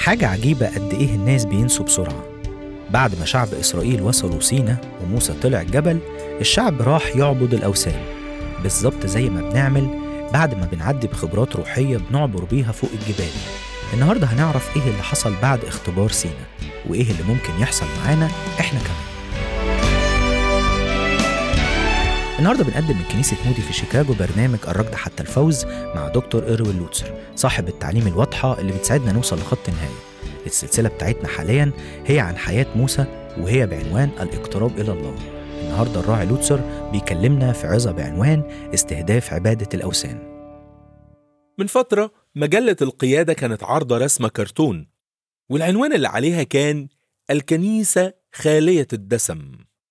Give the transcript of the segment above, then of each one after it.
حاجة عجيبة قد إيه الناس بينسوا بسرعة بعد ما شعب إسرائيل وصلوا سينا وموسى طلع الجبل الشعب راح يعبد الأوثان بالظبط زي ما بنعمل بعد ما بنعدي بخبرات روحية بنعبر بيها فوق الجبال النهاردة هنعرف إيه اللي حصل بعد اختبار سينا وإيه اللي ممكن يحصل معانا إحنا كمان النهارده بنقدم من كنيسة مودي في شيكاغو برنامج الركض حتى الفوز مع دكتور إيروين لوتسر صاحب التعليم الواضحة اللي بتساعدنا نوصل لخط النهاية السلسلة بتاعتنا حاليا هي عن حياة موسى وهي بعنوان الاقتراب إلى الله النهارده الراعي لوتسر بيكلمنا في عظة بعنوان استهداف عبادة الأوثان من فترة مجلة القيادة كانت عارضة رسمة كرتون والعنوان اللي عليها كان الكنيسة خالية الدسم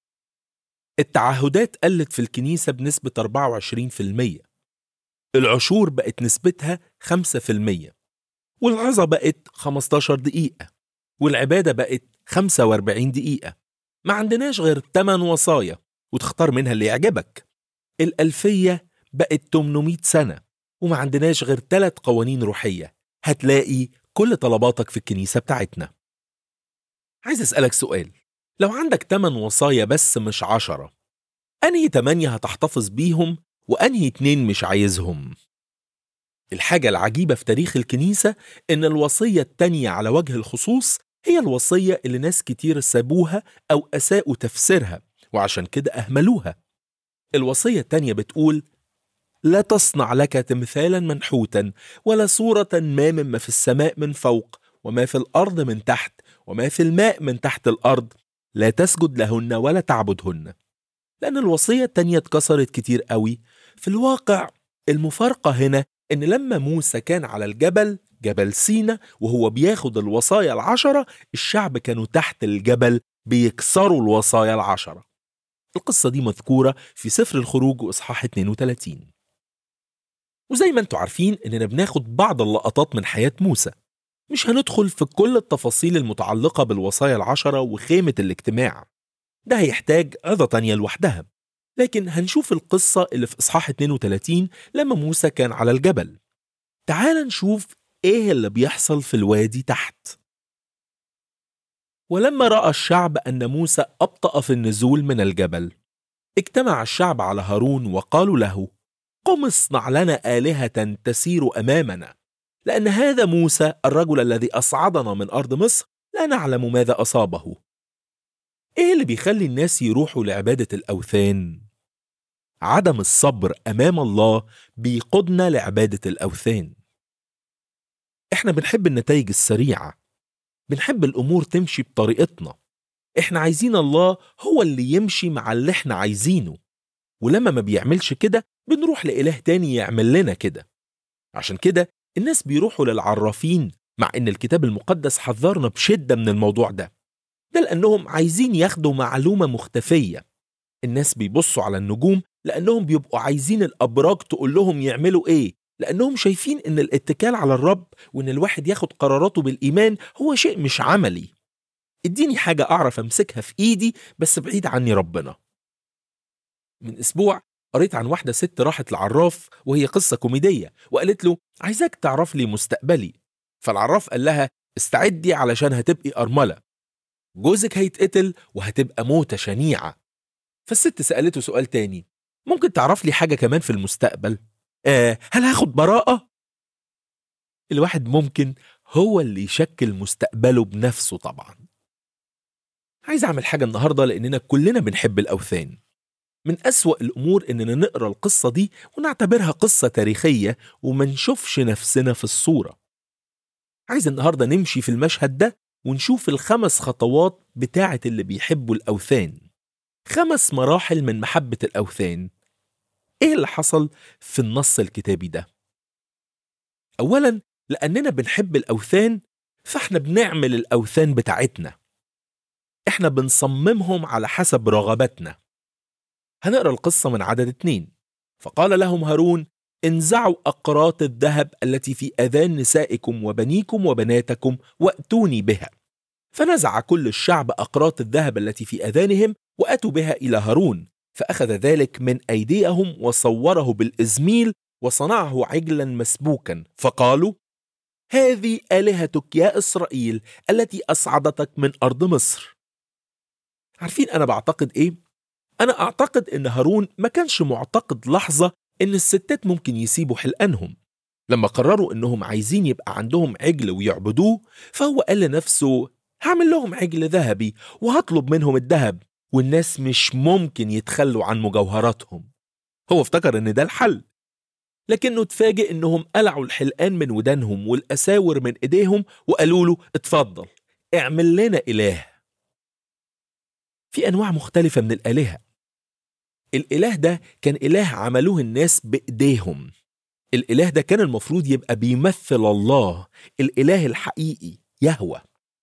التعهدات قلت في الكنيسة بنسبة 24% العشور بقت نسبتها 5% والعظة بقت 15 دقيقة والعبادة بقت 45 دقيقة ما عندناش غير 8 وصايا وتختار منها اللي يعجبك الألفية بقت 800 سنة وما عندناش غير 3 قوانين روحية هتلاقي كل طلباتك في الكنيسة بتاعتنا عايز أسألك سؤال لو عندك 8 وصايا بس مش عشرة أنهي تمانية هتحتفظ بيهم وأنهي اتنين مش عايزهم الحاجة العجيبة في تاريخ الكنيسة إن الوصية التانية على وجه الخصوص هي الوصية اللي ناس كتير سابوها أو أساءوا تفسيرها وعشان كده أهملوها الوصية التانية بتقول لا تصنع لك تمثالا منحوتا ولا صورة ما مما في السماء من فوق وما في الأرض من تحت وما في الماء من تحت الأرض لا تسجد لهن ولا تعبدهن لأن الوصية التانية اتكسرت كتير قوي في الواقع المفارقة هنا إن لما موسى كان على الجبل جبل سينا وهو بياخد الوصايا العشرة الشعب كانوا تحت الجبل بيكسروا الوصايا العشرة القصة دي مذكورة في سفر الخروج وإصحاح 32 وزي ما انتوا عارفين إننا بناخد بعض اللقطات من حياة موسى مش هندخل في كل التفاصيل المتعلقة بالوصايا العشرة وخيمة الاجتماع ده هيحتاج عظة تانية لوحدها لكن هنشوف القصة اللي في إصحاح 32 لما موسى كان على الجبل تعال نشوف إيه اللي بيحصل في الوادي تحت ولما رأى الشعب أن موسى أبطأ في النزول من الجبل اجتمع الشعب على هارون وقالوا له قم اصنع لنا آلهة تسير أمامنا لأن هذا موسى الرجل الذي أصعدنا من أرض مصر لا نعلم ماذا أصابه إيه اللي بيخلي الناس يروحوا لعبادة الأوثان؟ عدم الصبر أمام الله بيقودنا لعبادة الأوثان إحنا بنحب النتائج السريعة بنحب الأمور تمشي بطريقتنا إحنا عايزين الله هو اللي يمشي مع اللي إحنا عايزينه ولما ما بيعملش كده بنروح لإله تاني يعمل لنا كده عشان كده الناس بيروحوا للعرافين مع إن الكتاب المقدس حذرنا بشدة من الموضوع ده ده لأنهم عايزين ياخدوا معلومة مختفية الناس بيبصوا على النجوم لأنهم بيبقوا عايزين الأبراج تقول لهم يعملوا إيه لأنهم شايفين إن الاتكال على الرب وإن الواحد ياخد قراراته بالإيمان هو شيء مش عملي اديني حاجة أعرف أمسكها في إيدي بس بعيد عني ربنا من أسبوع قريت عن واحدة ست راحت لعراف وهي قصة كوميدية وقالت له عايزاك تعرف لي مستقبلي فالعراف قال لها استعدي علشان هتبقي أرملة جوزك هيتقتل وهتبقى موتة شنيعة فالست سألته سؤال تاني ممكن تعرف لي حاجة كمان في المستقبل آه هل هاخد براءة؟ الواحد ممكن هو اللي يشكل مستقبله بنفسه طبعا عايز أعمل حاجة النهاردة لأننا كلنا بنحب الأوثان من أسوأ الأمور إننا نقرأ القصة دي ونعتبرها قصة تاريخية وما نشوفش نفسنا في الصورة عايز النهاردة نمشي في المشهد ده ونشوف الخمس خطوات بتاعة اللي بيحبوا الأوثان خمس مراحل من محبة الأوثان إيه اللي حصل في النص الكتابي ده؟ أولا لأننا بنحب الأوثان فإحنا بنعمل الأوثان بتاعتنا إحنا بنصممهم على حسب رغباتنا هنقرأ القصة من عدد اتنين فقال لهم هارون انزعوا أقراط الذهب التي في أذان نسائكم وبنيكم وبناتكم وأتوني بها فنزع كل الشعب أقراط الذهب التي في أذانهم وأتوا بها إلى هارون فأخذ ذلك من أيديهم وصوره بالإزميل وصنعه عجلا مسبوكا فقالوا هذه آلهتك يا إسرائيل التي أصعدتك من أرض مصر عارفين أنا بعتقد إيه؟ أنا أعتقد إن هارون ما كانش معتقد لحظة إن الستات ممكن يسيبوا حلقانهم لما قرروا إنهم عايزين يبقى عندهم عجل ويعبدوه فهو قال لنفسه هعمل لهم عجل ذهبي وهطلب منهم الذهب والناس مش ممكن يتخلوا عن مجوهراتهم هو افتكر إن ده الحل لكنه اتفاجئ إنهم قلعوا الحلقان من ودانهم والأساور من إيديهم وقالوا له اتفضل اعمل لنا إله في أنواع مختلفة من الآلهة الإله ده كان إله عملوه الناس بإيديهم الإله ده كان المفروض يبقى بيمثل الله الإله الحقيقي يهوى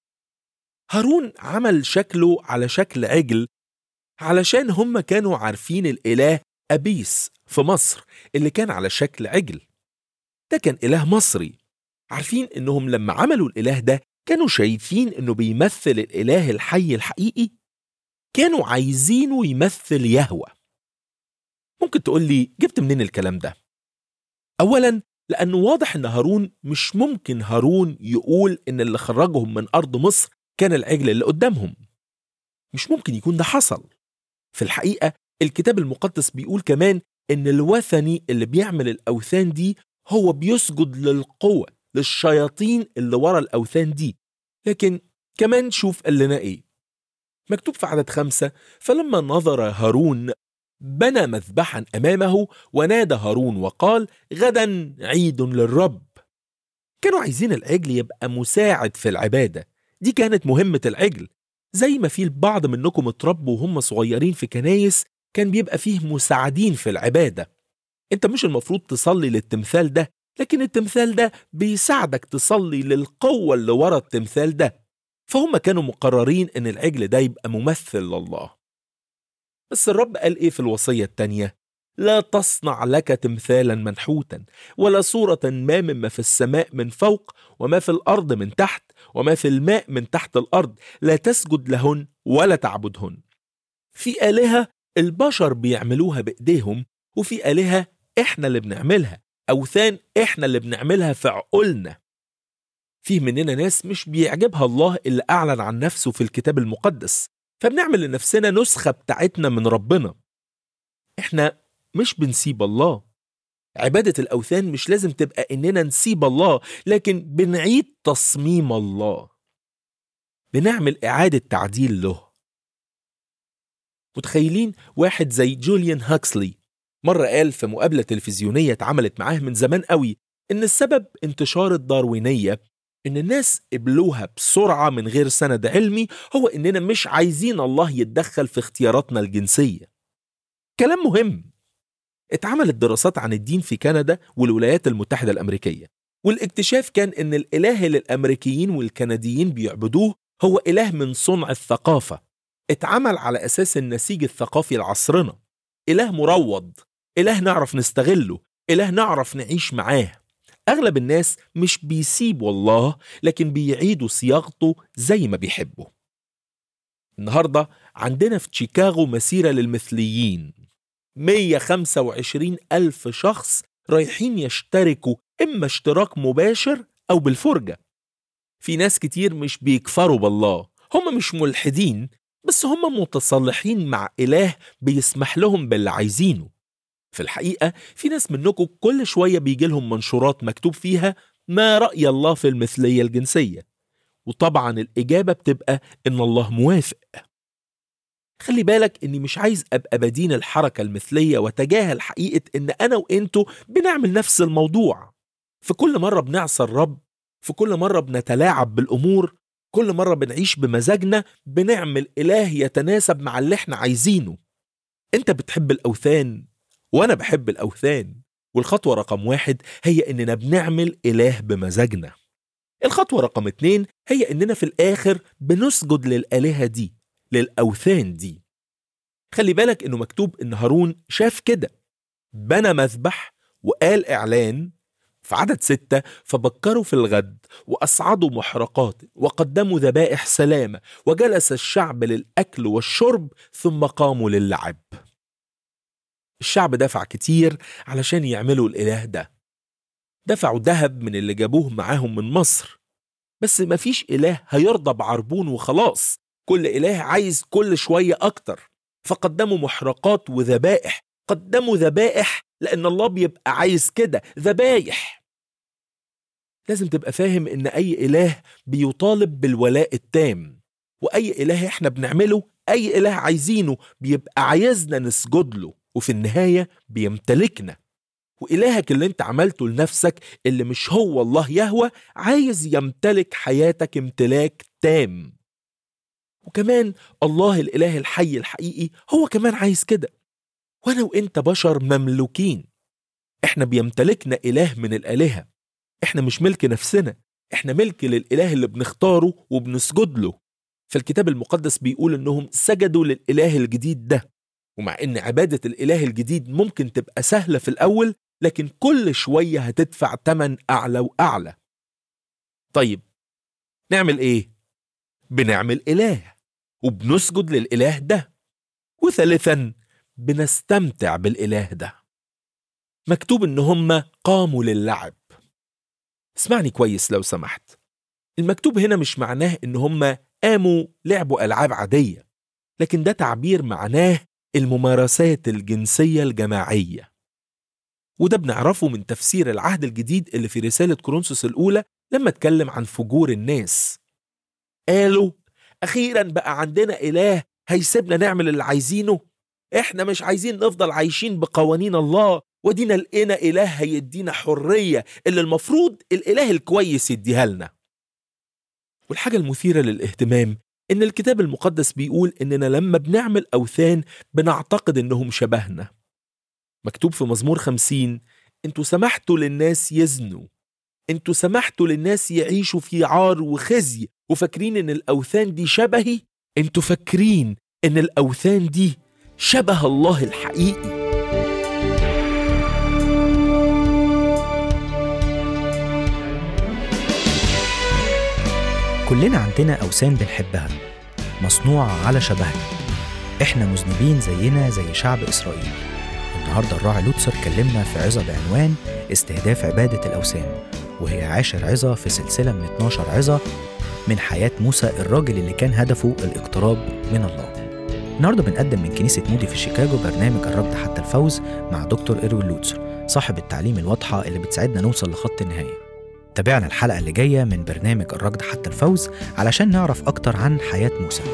هارون عمل شكله على شكل عجل علشان هم كانوا عارفين الإله أبيس في مصر اللي كان على شكل عجل ده كان إله مصري عارفين إنهم لما عملوا الإله ده كانوا شايفين إنه بيمثل الإله الحي الحقيقي كانوا عايزينه يمثل يهوى ممكن تقول لي جبت منين الكلام ده أولا لأنه واضح إن هارون مش ممكن هارون يقول إن اللي خرجهم من أرض مصر كان العجل اللي قدامهم مش ممكن يكون ده حصل في الحقيقة الكتاب المقدس بيقول كمان إن الوثني اللي بيعمل الأوثان دي هو بيسجد للقوة للشياطين اللي ورا الأوثان دي لكن كمان شوف قال لنا إيه مكتوب في عدد خمسة فلما نظر هارون بنى مذبحا أمامه ونادى هارون وقال غدا عيد للرب كانوا عايزين العجل يبقى مساعد في العبادة دي كانت مهمة العجل زي ما في البعض منكم اتربوا وهم صغيرين في كنايس كان بيبقى فيه مساعدين في العبادة انت مش المفروض تصلي للتمثال ده لكن التمثال ده بيساعدك تصلي للقوة اللي ورا التمثال ده فهم كانوا مقررين ان العجل ده يبقى ممثل لله بس الرب قال ايه في الوصية التانية لا تصنع لك تمثالا منحوتا ولا صورة ما مما في السماء من فوق وما في الأرض من تحت وما في الماء من تحت الأرض لا تسجد لهن ولا تعبدهن في آلهة البشر بيعملوها بإيديهم وفي آلهة إحنا اللي بنعملها أوثان إحنا اللي بنعملها في عقولنا فيه مننا ناس مش بيعجبها الله اللي أعلن عن نفسه في الكتاب المقدس فبنعمل لنفسنا نسخة بتاعتنا من ربنا إحنا مش بنسيب الله عبادة الأوثان مش لازم تبقى إننا نسيب الله لكن بنعيد تصميم الله بنعمل إعادة تعديل له متخيلين واحد زي جوليان هاكسلي مرة قال في مقابلة تلفزيونية اتعملت معاه من زمان قوي إن السبب انتشار الداروينية إن الناس قبلوها بسرعة من غير سند علمي هو إننا مش عايزين الله يتدخل في اختياراتنا الجنسية كلام مهم اتعملت دراسات عن الدين في كندا والولايات المتحدة الأمريكية والاكتشاف كان إن الإله اللي الأمريكيين والكنديين بيعبدوه هو إله من صنع الثقافة اتعمل على أساس النسيج الثقافي لعصرنا إله مروض إله نعرف نستغله إله نعرف نعيش معاه أغلب الناس مش بيسيبوا الله لكن بيعيدوا صياغته زي ما بيحبوا النهاردة عندنا في شيكاغو مسيرة للمثليين 125 ألف شخص رايحين يشتركوا إما اشتراك مباشر أو بالفرجة في ناس كتير مش بيكفروا بالله هم مش ملحدين بس هم متصالحين مع إله بيسمح لهم باللي عايزينه في الحقيقة في ناس منكم كل شوية بيجي لهم منشورات مكتوب فيها ما رأي الله في المثلية الجنسية وطبعا الإجابة بتبقى إن الله موافق خلي بالك إني مش عايز أبقى بدين الحركة المثلية وتجاهل حقيقة إن أنا وإنتوا بنعمل نفس الموضوع في كل مرة بنعصى الرب في كل مرة بنتلاعب بالأمور كل مرة بنعيش بمزاجنا بنعمل إله يتناسب مع اللي احنا عايزينه انت بتحب الأوثان وأنا بحب الأوثان والخطوة رقم واحد هي إننا بنعمل إله بمزاجنا الخطوة رقم اتنين هي إننا في الآخر بنسجد للآلهة دي للأوثان دي خلي بالك إنه مكتوب إن هارون شاف كده بنى مذبح وقال إعلان في عدد ستة فبكروا في الغد وأصعدوا محرقات وقدموا ذبائح سلامة وجلس الشعب للأكل والشرب ثم قاموا للعب الشعب دفع كتير علشان يعملوا الإله ده دفعوا ذهب من اللي جابوه معاهم من مصر بس مفيش إله هيرضى بعربون وخلاص كل إله عايز كل شوية أكتر فقدموا محرقات وذبائح قدموا ذبائح لأن الله بيبقى عايز كده ذبايح لازم تبقى فاهم إن أي إله بيطالب بالولاء التام وأي إله إحنا بنعمله أي إله عايزينه بيبقى عايزنا نسجد له وفي النهاية بيمتلكنا وإلهك اللي انت عملته لنفسك اللي مش هو الله يهوى عايز يمتلك حياتك امتلاك تام وكمان الله الإله الحي الحقيقي هو كمان عايز كده وأنا وإنت بشر مملوكين إحنا بيمتلكنا إله من الآلهة إحنا مش ملك نفسنا إحنا ملك للإله اللي بنختاره وبنسجد له فالكتاب المقدس بيقول إنهم سجدوا للإله الجديد ده ومع إن عبادة الإله الجديد ممكن تبقى سهلة في الأول لكن كل شوية هتدفع تمن أعلى وأعلى طيب نعمل إيه؟ بنعمل إله وبنسجد للإله ده وثالثا بنستمتع بالإله ده مكتوب إن هم قاموا للعب اسمعني كويس لو سمحت المكتوب هنا مش معناه إن هم قاموا لعبوا ألعاب عادية لكن ده تعبير معناه الممارسات الجنسية الجماعية وده بنعرفه من تفسير العهد الجديد اللي في رسالة كورنثوس الأولى لما اتكلم عن فجور الناس قالوا أخيرا بقى عندنا إله هيسيبنا نعمل اللي عايزينه إحنا مش عايزين نفضل عايشين بقوانين الله ودينا لقينا إله هيدينا حرية اللي المفروض الإله الكويس يديها لنا والحاجة المثيرة للاهتمام إن الكتاب المقدس بيقول إننا لما بنعمل أوثان بنعتقد إنهم شبهنا مكتوب في مزمور خمسين انتوا سمحتوا للناس يزنوا انتوا سمحتوا للناس يعيشوا في عار وخزي وفاكرين ان الاوثان دي شبهي انتوا فاكرين ان الاوثان دي شبه الله الحقيقي كلنا عندنا أوثان بنحبها مصنوعة على شبهنا إحنا مذنبين زينا زي شعب إسرائيل النهاردة الراعي لوتسر كلمنا في عظة بعنوان استهداف عبادة الأوثان وهي عاشر عظة في سلسلة من 12 عظة من حياة موسى الراجل اللي كان هدفه الاقتراب من الله النهاردة بنقدم من كنيسة مودي في شيكاغو برنامج الركض حتى الفوز مع دكتور إروين لوتسر صاحب التعليم الواضحة اللي بتساعدنا نوصل لخط النهاية تابعنا الحلقة اللي جاية من برنامج الركض حتى الفوز علشان نعرف أكتر عن حياة موسى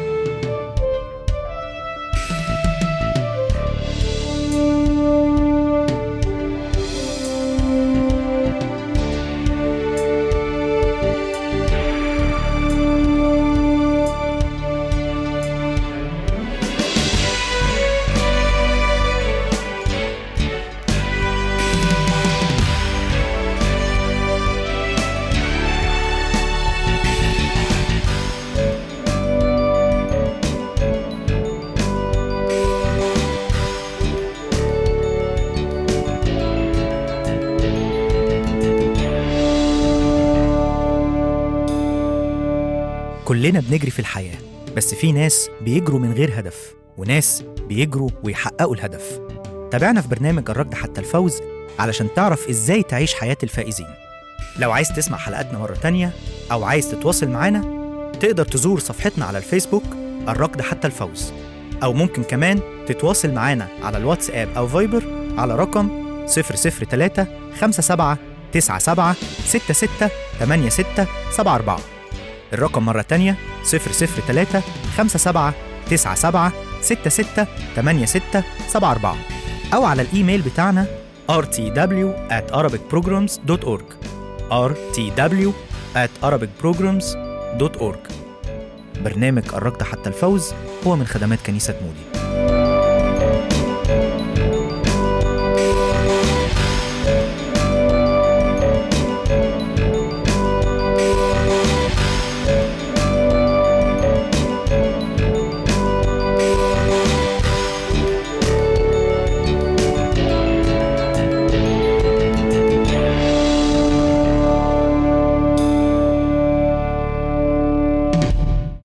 كلنا بنجري في الحياة بس في ناس بيجروا من غير هدف وناس بيجروا ويحققوا الهدف تابعنا في برنامج الركض حتى الفوز علشان تعرف ازاي تعيش حياة الفائزين لو عايز تسمع حلقاتنا مرة تانية أو عايز تتواصل معانا تقدر تزور صفحتنا على الفيسبوك الركض حتى الفوز أو ممكن كمان تتواصل معانا على الواتساب أو فايبر على رقم 003 57 97 66 86 74 الرقم مرة تانية 003 57 97 66 86 74 أو على الإيميل بتاعنا rtw at arabicprograms.org rtw at arabicprograms.org برنامج الركض حتى الفوز هو من خدمات كنيسة مودي